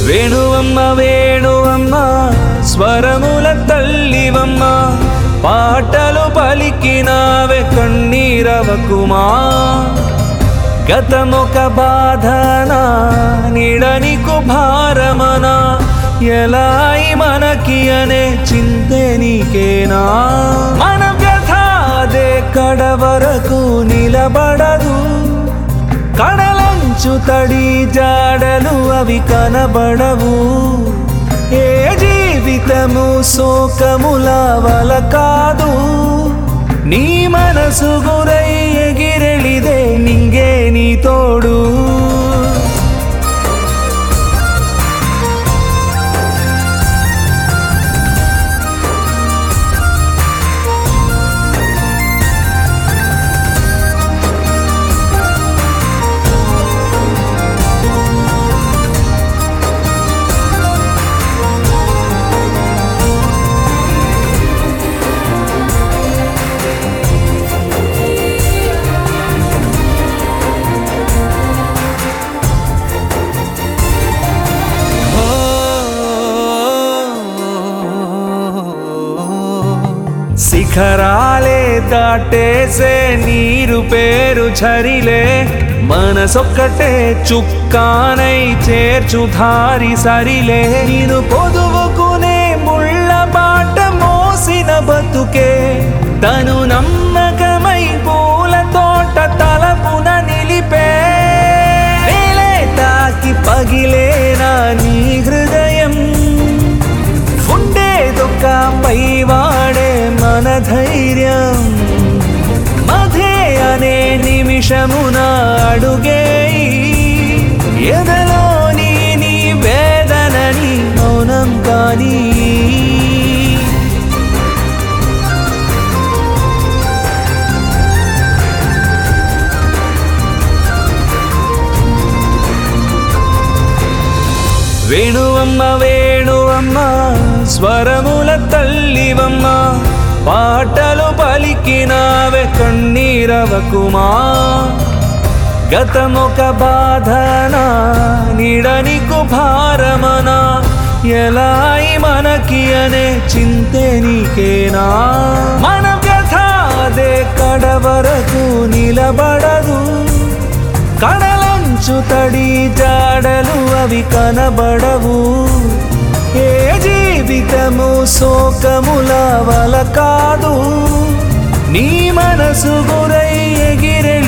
వేణువమ్మ వేణువమ్మ స్వరముల తల్లివమ్మ పాటలు పలికినావే కన్నీరవకుమా గతమొక బాధనా నిడనికు భారమనా ఎలాయి మనకి అనే చింతే నీకేనా మన వ్యథాదే కడ వరకు నిలబడదు కడలంచు తడి జాడలు అవి కనబడవు ఏ జీవితము శోకముల వల కాదు నీ మనసు గురై ఎగిరెళిదే నింగే నీ తోడు శిఖరాలే దాటేసే నీరు పేరు ఝరిలే మనసొక్కటే చుక్కానై చేర్చు ధారి సరిలే నేను పొదువుకునే ముళ్ళ బాట మోసిన బతుకే తను నమ్మకమై పూల తోట తలపున నిలిపే నేలే తాకి పగిలేనా నీ హృదయం ఉండేదొక్క పైవాడే మన ధైర్యం మధే అనే నిమిషమున అడుగే ఎదలోని నీ వేదనని మౌనం కానీ వేణువమ్మ వేణువమ్మ స్వరముల తల్లివమ్మ పాటలు పలికినావే కన్నీరవకుమా గతమొక బాధనా నిడనికు భారమనా ఎలాయి మనకి అనే చింతే నీకేనా మన వ్యథాదే కడ వరకు నిలబడదు కడలంచు తడి జాడలు అవి కనబడవు ఏ జీవితము శోకముల వల కాదు నీ మనసు గురై ఎగిరెళి